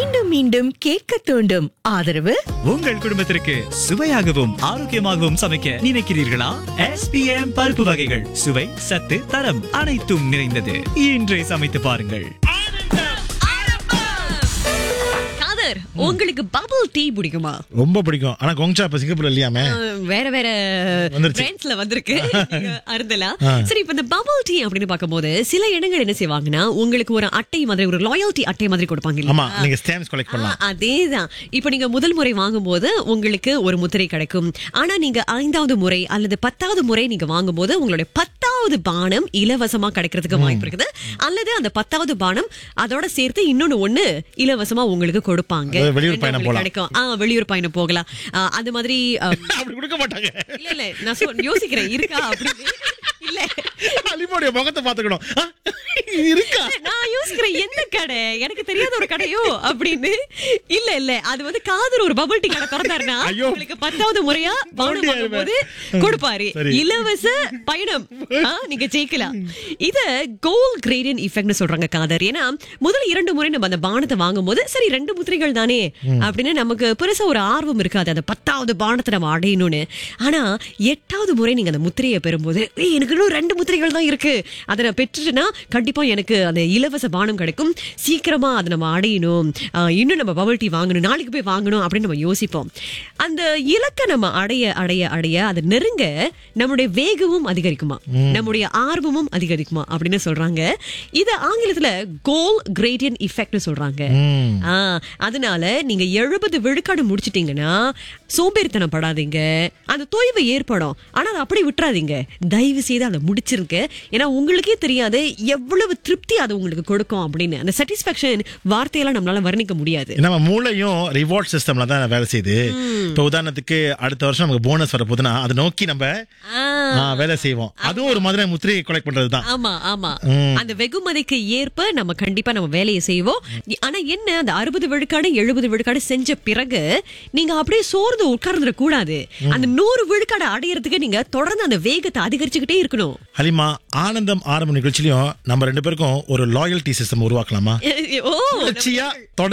மீண்டும் மீண்டும் கேட்க தூண்டும் ஆதரவு உங்கள் குடும்பத்திற்கு சுவையாகவும் ஆரோக்கியமாகவும் சமைக்க நினைக்கிறீர்களா எஸ்பிஎம் பருப்பு வகைகள் சுவை சத்து தரம் அனைத்தும் நிறைந்தது இன்றே சமைத்து பாருங்கள் காதர் உங்களுக்கு பபிள் டீ பிடிக்குமா ரொம்ப பிடிக்கும் ஆனா கொங்சா இப்ப சிங்கப்பூர்ல இல்லையாமே அஹ், வேற வேற வந்துருச்சு. பிராண்ட்ஸ்ல வந்திருக்கு நீங்க அருந்தலாம் ஆ. சரி இப்ப இந்த பபிள் டீ அப்படின்னு பார்க்கும்போது சில இடங்கள் என்ன செய்வாங்கன்னா உங்களுக்கு ஒரு அட்டை மாதிரி ஒரு லாயல்டி அட்டை மாதிரி கொடுப்பாங்க இல்லையா? ஆமா நீங்க ஸ்டாம்ப்ஸ் கலெக்ட் பண்ணலாம் ஆ, அதேதான் இப்ப நீங்க முதல் முறை வாங்கும்போது உங்களுக்கு ஒரு முத்திரை கிடைக்கும் ஆனா நீங்க ஐந்தாவது முறை அல்லது பத்தாவது முறை நீங்க வாங்கும்போது உங்களுடைய பத்தாவது பானம் இலவசமா கிடைக்கிறதுக்கு வாய்ப்பு இருக்குது அல்லது அந்த பத்தாவது பானம் அதோட சேர்த்து இன்னொன்னு ஒண்ணு இலவசமா உங்களுக்கு கொடுப்பாங்க அதாவது வெளியூர் ரெண்டு பயணம் உங்களுக்கு போலாம். கிடைக்கும் ஆ வெளியூர் பயணம் போகலாம் ஆ, அது மாதிரி ஆ, அப்படி கொடுக்க மாட்டாங்க இல்ல இல்ல நான் சொ- யோசிக்கிறேன் இருக்கா அப்படின்னு இல்ல அலிமோடைய முகத்தை பாத்துக்கணும் ஆ, இது இருக்கா நான் யோசிக்கிறேன் எந்த கடை எனக்கு தெரியாத ஒரு கடையோ அப்படின்னு இல்ல இல்ல அது வந்து காதர் ஒரு பபிள் டீ கடை திறந்தாருன்னா ஐயோ. உங்களுக்கு பத்தாவது முறையா பவுன் நோண்டி வாங்கும்போது கொடுப்பாரு சரி. இலவச பயணம் ஆ, நீங்க ஜெயிக்கலாம் இத கோல் கிரேடியன் இஃபெக்ட்னு சொல்றாங்க காதர் ஏன்னா முதல் இரண்டு முறை நம்ம அந்த பானத்தை வாங்கும்போது சரி ரெண்டு முத்திரைகள் தானே அப்படின்னு நமக்கு பெருசா ஒரு ஆர்வம் இருக்காது அந்த பத்தாவது பானத்தை நம்ம அடையணும்னு ஆனா எட்டாவது முறை நீங்க அந்த முத்திரையை பெறும்போது "ஏய், எனக்கு இன்னும் ரெண்டு முத்திரைகள் தான் இருக்கு அதை நான் பெற்றுட்டேன்னா கண்டிப்பா எனக்கு அந்த இலவச பானம் கிடைக்கும் சீக்கிரமா அதை நம்ம அடையணும் ஆஹ், இன்னும் நம்ம பபிள் டீ வாங்கணும் நாளைக்கு போய் வாங்கணும் அப்படின்னு நம்ம யோசிப்போம் அந்த இலக்கை நம்ம அடைய அடைய அடைய அதை நெருங்க நம்முடைய வேகமும் அதிகரிக்குமா நம்முடைய ஆர்வமும் அதிகரிக்குமா அப்படின்னு சொல்றாங்க இது ஆங்கிலத்துல கோல் கிரேடியன் இஃபெக்ட்னு சொல்றாங்க ம். ஆ, அதனால நீங்க எழுபது விழுக்காடு முடிச்சிட்டீங்கன்னா சோம்பேறித்தனம் படாதீங்க அந்த தொய்வு ஏற்படும் ஆனா அதை அப்படி விட்டுறாதீங்க தயவு செய்து அதை முடிச்சிருங்க ஏன்னா உங்களுக்கே தெரியாது எவ்வளவு திருப்தி அது உங்களுக்கு கொடுக்கும் அப்படின்னு அந்த சாட்டிஸ்பாக்சன் வார்த்தையெல்லாம் நம்மளால வர்ணிக்க முடியாது நம்ம மூளையும் ரிவார்ட் சிஸ்டம்ல தான் வேலை செய்யுது இப்ப உதாரணத்துக்கு அடுத்த வருஷம் நமக்கு போனஸ் வர போதுன்னா அதை நோக்கி நம்ம ஆ, ஆ, வேலை செய்வோம் அதுவும் ஒரு மாதிரி முத்திரையை கலெக்ட் பண்றதுதான் ஆமா ஆமா ம். அந்த வெகுமதிக்கு ஏற்ப நம்ம கண்டிப்பா நம்ம வேலையை செய்வோம் ஆனா என்ன அந்த அறுபது விழுக்காடு எழுபது விழுக்காடு செஞ்ச பிறகு நீங்க அப்படியே சோர்ந்து உட்கார்ந்துட கூடாது அந்த நூறு விழுக்காடு அடையறதுக்கு நீங்க தொடர்ந்து அந்த வேகத்தை அதிகரிச்சுக்கிட்டே இருக்கணும் ஹலிமா ஆனந்தம் ஆரம்ப நிகழ்ச்சியிலையும் நம்ம ரெண்டு பேருக்கும் ஒரு லாயல்டி சிஸ்டம் உருவாக்கலாமா ஓ தொடர்ச்சியா